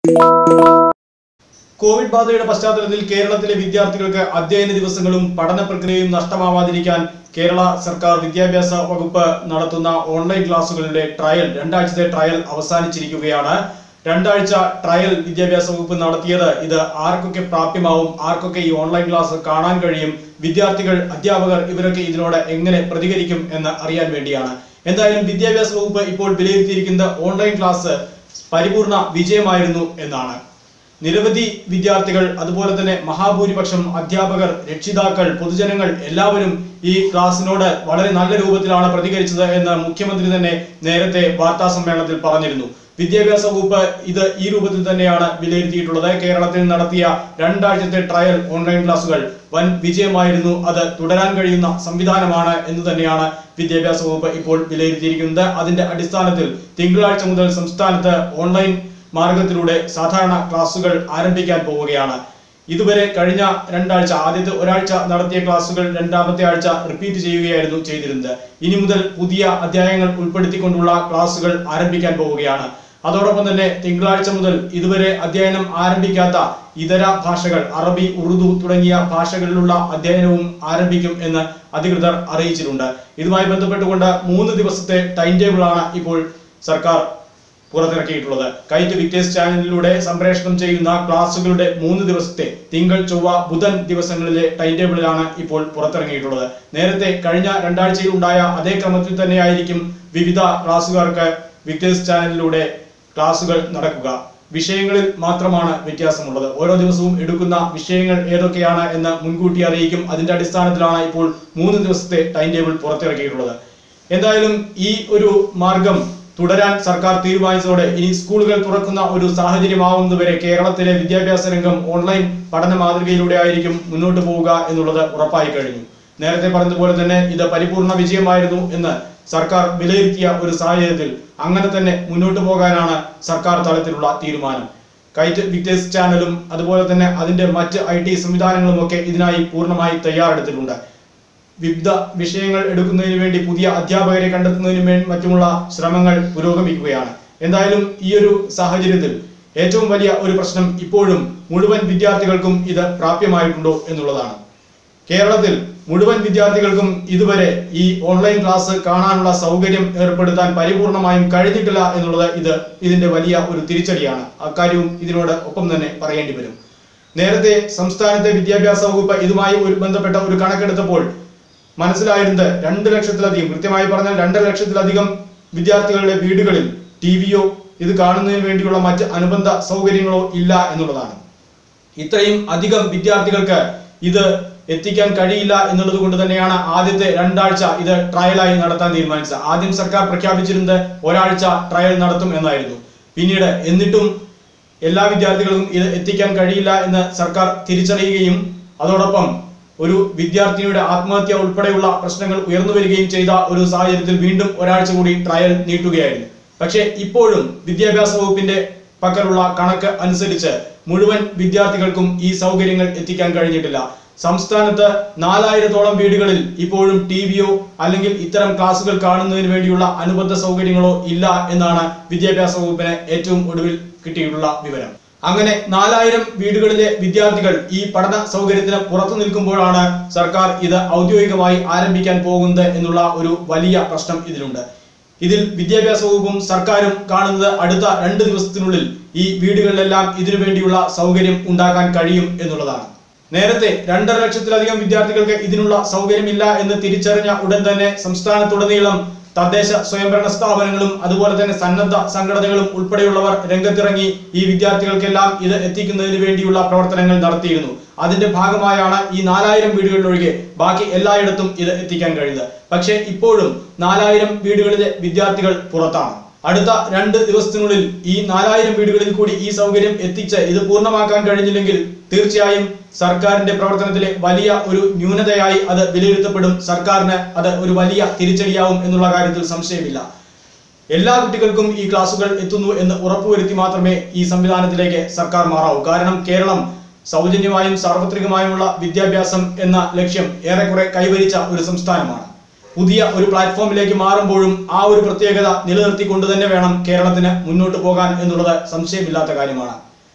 Covid ബാധയുടെ പശ്ചാത്തലത്തിൽ കേരളത്തിലെ വിദ്യാർത്ഥികൾക്ക് അധ്യയന ദിവസങ്ങളും പഠന പ്രക്രിയയും നഷ്ടമാവാതിരിക്കാൻ കേരള സർക്കാർ വിദ്യാഭ്യാസ വകുപ്പ് നടത്തുന്ന ഓൺലൈൻ ക്ലാസുകളുടെ ട്രയൽ രണ്ടാഴ്ചത്തെ ട്രയൽ അവസാനിച്ചിരിക്കുകയാണ് രണ്ടാഴ്ച ട്രയൽ വിദ്യാഭ്യാസ വകുപ്പ് നടത്തിയത് ഇത് ആർക്കൊക്കെ പ്രാപ്യമാവും ആർക്കൊക്കെ ഈ ഓൺലൈൻ ക്ലാസ് കാണാൻ കഴിയും വിദ്യാർത്ഥികൾ അധ്യാപകർ ഇവരൊക്കെ ഇതിനോട് എങ്ങനെ പ്രതികരിക്കും എന്ന് അറിയാൻ വേണ്ടിയാണ് എന്തായാലും വിദ്യാഭ്യാസ വകുപ്പ് ഇപ്പോൾ വിലയിരുത്തിയിരിക്കുന്നത് ഓൺലൈൻ ക്ലാസ് പരിപൂർണ വിജയമായിരുന്നു എന്നാണ് നിരവധി വിദ്യാർത്ഥികൾ അതുപോലെ തന്നെ മഹാഭൂരിപക്ഷം അധ്യാപകർ രക്ഷിതാക്കൾ പൊതുജനങ്ങൾ എല്ലാവരും ഈ ക്ലാസ്സിനോട് വളരെ നല്ല രൂപത്തിലാണ് പ്രതികരിച്ചത് എന്ന് മുഖ്യമന്ത്രി തന്നെ നേരത്തെ വാർത്താ സമ്മേളനത്തിൽ പറഞ്ഞിരുന്നു വിദ്യാഭ്യാസ വകുപ്പ് ഇത് ഈ രൂപത്തിൽ തന്നെയാണ് വിലയിരുത്തിയിട്ടുള്ളത് കേരളത്തിൽ നടത്തിയ രണ്ടാഴ്ചത്തെ ട്രയൽ ഓൺലൈൻ ക്ലാസുകൾ വൻ വിജയമായിരുന്നു അത് തുടരാൻ കഴിയുന്ന സംവിധാനമാണ് എന്ന് തന്നെയാണ് വിദ്യാഭ്യാസ വകുപ്പ് ഇപ്പോൾ വിലയിരുത്തിയിരിക്കുന്നത് അതിന്റെ അടിസ്ഥാനത്തിൽ തിങ്കളാഴ്ച മുതൽ സംസ്ഥാനത്ത് ഓൺലൈൻ മാർഗത്തിലൂടെ സാധാരണ ക്ലാസുകൾ ആരംഭിക്കാൻ പോവുകയാണ് ഇതുവരെ കഴിഞ്ഞ രണ്ടാഴ്ച ആദ്യത്തെ ഒരാഴ്ച നടത്തിയ ക്ലാസുകൾ രണ്ടാമത്തെ ആഴ്ച റിപ്പീറ്റ് ചെയ്യുകയായിരുന്നു ചെയ്തിരുന്നത് ഇനി മുതൽ പുതിയ അധ്യായങ്ങൾ ഉൾപ്പെടുത്തിക്കൊണ്ടുള്ള ക്ലാസുകൾ ആരംഭിക്കാൻ പോവുകയാണ് അതോടൊപ്പം തന്നെ തിങ്കളാഴ്ച മുതൽ ഇതുവരെ അധ്യയനം ആരംഭിക്കാത്ത ഇതര ഭാഷകൾ അറബി ഉറുദു തുടങ്ങിയ ഭാഷകളിലുള്ള അധ്യയനവും ആരംഭിക്കും എന്ന് അധികൃതർ അറിയിച്ചിട്ടുണ്ട് ഇതുമായി ബന്ധപ്പെട്ടുകൊണ്ട് മൂന്ന് ദിവസത്തെ ടൈം ടേബിളാണ് ഇപ്പോൾ സർക്കാർ പുറത്തിറക്കിയിട്ടുള്ളത് കൈറ്റ് വിക്ടേഴ്സ് ചാനലിലൂടെ സംപ്രേഷണം ചെയ്യുന്ന ക്ലാസുകളുടെ മൂന്ന് ദിവസത്തെ തിങ്കൾ ചൊവ്വ ബുധൻ ദിവസങ്ങളിലെ ടൈം ടേബിളിലാണ് ഇപ്പോൾ പുറത്തിറങ്ങിയിട്ടുള്ളത് നേരത്തെ കഴിഞ്ഞ രണ്ടാഴ്ചയിൽ ഉണ്ടായ അതേ ക്രമത്തിൽ തന്നെയായിരിക്കും വിവിധ ക്ലാസ്സുകാർക്ക് വിക്ടേഴ്സ് ചാനലിലൂടെ ക്ലാസുകൾ നടക്കുക വിഷയങ്ങളിൽ മാത്രമാണ് വ്യത്യാസമുള്ളത് ഓരോ ദിവസവും എടുക്കുന്ന വിഷയങ്ങൾ ഏതൊക്കെയാണ് എന്ന് മുൻകൂട്ടി അറിയിക്കും അതിന്റെ അടിസ്ഥാനത്തിലാണ് ഇപ്പോൾ മൂന്ന് ദിവസത്തെ ടൈം ടേബിൾ പുറത്തിറക്കിയിട്ടുള്ളത് എന്തായാലും ഈ ഒരു മാർഗം തുടരാൻ സർക്കാർ തീരുമാനിച്ചതോടെ ഇനി സ്കൂളുകൾ തുറക്കുന്ന ഒരു സാഹചര്യമാവുന്നതുവരെ കേരളത്തിലെ വിദ്യാഭ്യാസ രംഗം ഓൺലൈൻ പഠന മാതൃകയിലൂടെ ആയിരിക്കും മുന്നോട്ട് പോവുക എന്നുള്ളത് ഉറപ്പായി കഴിഞ്ഞു നേരത്തെ പറഞ്ഞതുപോലെ തന്നെ ഇത് പരിപൂർണ വിജയമായിരുന്നു എന്ന് സർക്കാർ വിലയിരുത്തിയ ഒരു സാഹചര്യത്തിൽ അങ്ങനെ തന്നെ മുന്നോട്ട് പോകാനാണ് സർക്കാർ തലത്തിലുള്ള തീരുമാനം കൈറ്റ് വിക്ടേഴ്സ് ചാനലും അതുപോലെ തന്നെ അതിന്റെ മറ്റ് ഐ ടി സംവിധാനങ്ങളും ഒക്കെ ഇതിനായി പൂർണ്ണമായി തയ്യാറെടുത്തിട്ടുണ്ട് വിവിധ വിഷയങ്ങൾ എടുക്കുന്നതിന് വേണ്ടി പുതിയ അധ്യാപകരെ കണ്ടെത്തുന്നതിന് വേണ്ടി മറ്റുമുള്ള ശ്രമങ്ങൾ പുരോഗമിക്കുകയാണ് എന്തായാലും ഈ ഒരു സാഹചര്യത്തിൽ ഏറ്റവും വലിയ ഒരു പ്രശ്നം ഇപ്പോഴും മുഴുവൻ വിദ്യാർത്ഥികൾക്കും ഇത് പ്രാപ്യമായിട്ടുണ്ടോ എന്നുള്ളതാണ് കേരളത്തിൽ മുഴുവൻ വിദ്യാർത്ഥികൾക്കും ഇതുവരെ ഈ ഓൺലൈൻ ക്ലാസ് കാണാനുള്ള സൗകര്യം ഏർപ്പെടുത്താൻ പരിപൂർണമായും കഴിഞ്ഞിട്ടില്ല എന്നുള്ളത് ഇത് ഇതിന്റെ വലിയ ഒരു തിരിച്ചടിയാണ് അക്കാര്യവും ഇതിനോട് ഒപ്പം തന്നെ പറയേണ്ടി വരും നേരത്തെ സംസ്ഥാനത്തെ വിദ്യാഭ്യാസ വകുപ്പ് ഇതുമായി ഒരു ബന്ധപ്പെട്ട ഒരു കണക്കെടുത്തപ്പോൾ മനസ്സിലായിരുന്നത് രണ്ട് ലക്ഷത്തിലധികം കൃത്യമായി പറഞ്ഞാൽ രണ്ടര ലക്ഷത്തിലധികം വിദ്യാർത്ഥികളുടെ വീടുകളിൽ ടി വിയോ ഇത് കാണുന്നതിന് വേണ്ടിയുള്ള മറ്റ് അനുബന്ധ സൗകര്യങ്ങളോ ഇല്ല എന്നുള്ളതാണ് ഇത്രയും അധികം വിദ്യാർത്ഥികൾക്ക് ഇത് എത്തിക്കാൻ കഴിയില്ല എന്നുള്ളത് കൊണ്ട് തന്നെയാണ് ആദ്യത്തെ രണ്ടാഴ്ച ഇത് ട്രയലായി നടത്താൻ തീരുമാനിച്ചത് ആദ്യം സർക്കാർ പ്രഖ്യാപിച്ചിരുന്നത് ഒരാഴ്ച ട്രയൽ നടത്തും എന്നായിരുന്നു പിന്നീട് എന്നിട്ടും എല്ലാ വിദ്യാർത്ഥികൾക്കും ഇത് എത്തിക്കാൻ കഴിയില്ല എന്ന് സർക്കാർ തിരിച്ചറിയുകയും അതോടൊപ്പം ഒരു വിദ്യാർത്ഥിനിയുടെ ആത്മഹത്യ ഉൾപ്പെടെയുള്ള പ്രശ്നങ്ങൾ ഉയർന്നു വരികയും ചെയ്ത ഒരു സാഹചര്യത്തിൽ വീണ്ടും ഒരാഴ്ച കൂടി ട്രയൽ നീട്ടുകയായിരുന്നു പക്ഷേ ഇപ്പോഴും വിദ്യാഭ്യാസ വകുപ്പിന്റെ പക്കലുള്ള കണക്ക് അനുസരിച്ച് മുഴുവൻ വിദ്യാർത്ഥികൾക്കും ഈ സൗകര്യങ്ങൾ എത്തിക്കാൻ കഴിഞ്ഞിട്ടില്ല സംസ്ഥാനത്ത് നാലായിരത്തോളം വീടുകളിൽ ഇപ്പോഴും ടി വിയോ അല്ലെങ്കിൽ ഇത്തരം ക്ലാസുകൾ കാണുന്നതിന് വേണ്ടിയുള്ള അനുബന്ധ സൗകര്യങ്ങളോ ഇല്ല എന്നാണ് വിദ്യാഭ്യാസ വകുപ്പിന് ഏറ്റവും ഒടുവിൽ കിട്ടിയിട്ടുള്ള വിവരം അങ്ങനെ നാലായിരം വീടുകളിലെ വിദ്യാർത്ഥികൾ ഈ പഠന സൗകര്യത്തിന് പുറത്തു നിൽക്കുമ്പോഴാണ് സർക്കാർ ഇത് ഔദ്യോഗികമായി ആരംഭിക്കാൻ പോകുന്നത് എന്നുള്ള ഒരു വലിയ പ്രശ്നം ഇതിലുണ്ട് ഇതിൽ വിദ്യാഭ്യാസ വകുപ്പും സർക്കാരും കാണുന്നത് അടുത്ത രണ്ട് ദിവസത്തിനുള്ളിൽ ഈ വീടുകളിലെല്ലാം ഇതിനു വേണ്ടിയുള്ള സൗകര്യം ഉണ്ടാക്കാൻ കഴിയും എന്നുള്ളതാണ് നേരത്തെ രണ്ടര ലക്ഷത്തിലധികം വിദ്യാർത്ഥികൾക്ക് ഇതിനുള്ള സൗകര്യമില്ല എന്ന് തിരിച്ചറിഞ്ഞ ഉടൻ തന്നെ സംസ്ഥാനത്തുടനീളം തദ്ദേശ സ്വയംഭരണ സ്ഥാപനങ്ങളും അതുപോലെ തന്നെ സന്നദ്ധ സംഘടനകളും ഉൾപ്പെടെയുള്ളവർ രംഗത്തിറങ്ങി ഈ വിദ്യാർത്ഥികൾക്കെല്ലാം ഇത് എത്തിക്കുന്നതിന് വേണ്ടിയുള്ള പ്രവർത്തനങ്ങൾ നടത്തിയിരുന്നു അതിന്റെ ഭാഗമായാണ് ഈ നാലായിരം വീടുകളിലൊഴികെ ബാക്കി എല്ലായിടത്തും ഇത് എത്തിക്കാൻ കഴിയുന്നത് പക്ഷേ ഇപ്പോഴും നാലായിരം വീടുകളിലെ വിദ്യാർത്ഥികൾ പുറത്താണ് അടുത്ത രണ്ട് ദിവസത്തിനുള്ളിൽ ഈ നാലായിരം വീടുകളിൽ കൂടി ഈ സൗകര്യം എത്തിച്ച് ഇത് പൂർണ്ണമാക്കാൻ കഴിഞ്ഞില്ലെങ്കിൽ തീർച്ചയായും സർക്കാരിന്റെ പ്രവർത്തനത്തിലെ വലിയ ഒരു ന്യൂനതയായി അത് വിലയിരുത്തപ്പെടും സർക്കാരിന് അത് ഒരു വലിയ തിരിച്ചടിയാവും എന്നുള്ള കാര്യത്തിൽ സംശയമില്ല എല്ലാ കുട്ടികൾക്കും ഈ ക്ലാസുകൾ എത്തുന്നു എന്ന് ഉറപ്പുവരുത്തി മാത്രമേ ഈ സംവിധാനത്തിലേക്ക് സർക്കാർ മാറാവൂ കാരണം കേരളം സൗജന്യമായും സാർവത്രികമായുമുള്ള വിദ്യാഭ്യാസം എന്ന ലക്ഷ്യം ഏറെക്കുറെ കൈവരിച്ച ഒരു സംസ്ഥാനമാണ് പുതിയ ഒരു പ്ലാറ്റ്ഫോമിലേക്ക് മാറുമ്പോഴും ആ ഒരു പ്രത്യേകത നിലനിർത്തിക്കൊണ്ട് തന്നെ വേണം കേരളത്തിന് മുന്നോട്ട് പോകാൻ എന്നുള്ളത് സംശയമില്ലാത്ത കാര്യമാണ്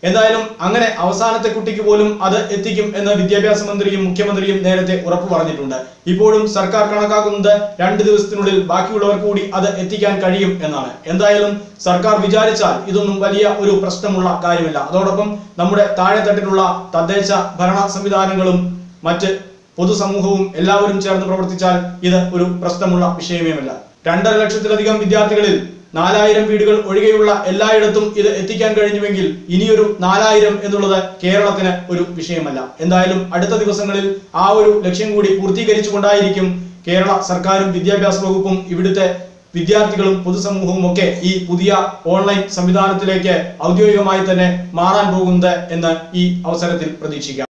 എന്തായാലും അങ്ങനെ അവസാനത്തെ കുട്ടിക്ക് പോലും അത് എത്തിക്കും എന്ന് വിദ്യാഭ്യാസ മന്ത്രിയും മുഖ്യമന്ത്രിയും നേരത്തെ ഉറപ്പു പറഞ്ഞിട്ടുണ്ട് ഇപ്പോഴും സർക്കാർ കണക്കാക്കുന്നത് രണ്ട് ദിവസത്തിനുള്ളിൽ ബാക്കിയുള്ളവർക്ക് കൂടി അത് എത്തിക്കാൻ കഴിയും എന്നാണ് എന്തായാലും സർക്കാർ വിചാരിച്ചാൽ ഇതൊന്നും വലിയ ഒരു പ്രശ്നമുള്ള കാര്യമില്ല അതോടൊപ്പം നമ്മുടെ താഴെത്തട്ടിലുള്ള തദ്ദേശ ഭരണ സംവിധാനങ്ങളും മറ്റ് പൊതുസമൂഹവും എല്ലാവരും ചേർന്ന് പ്രവർത്തിച്ചാൽ ഇത് ഒരു പ്രശ്നമുള്ള വിഷയമേമല്ല രണ്ടര ലക്ഷത്തിലധികം വിദ്യാർത്ഥികളിൽ നാലായിരം വീടുകൾ ഒഴികെയുള്ള എല്ലായിടത്തും ഇത് എത്തിക്കാൻ കഴിഞ്ഞുവെങ്കിൽ ഇനിയൊരു നാലായിരം എന്നുള്ളത് കേരളത്തിന് ഒരു വിഷയമല്ല എന്തായാലും അടുത്ത ദിവസങ്ങളിൽ ആ ഒരു ലക്ഷ്യം കൂടി പൂർത്തീകരിച്ചുകൊണ്ടായിരിക്കും കേരള സർക്കാരും വിദ്യാഭ്യാസ വകുപ്പും ഇവിടുത്തെ വിദ്യാർത്ഥികളും പൊതുസമൂഹവും ഒക്കെ ഈ പുതിയ ഓൺലൈൻ സംവിധാനത്തിലേക്ക് ഔദ്യോഗികമായി തന്നെ മാറാൻ പോകുന്നത് എന്ന് ഈ അവസരത്തിൽ പ്രതീക്ഷിക്കാം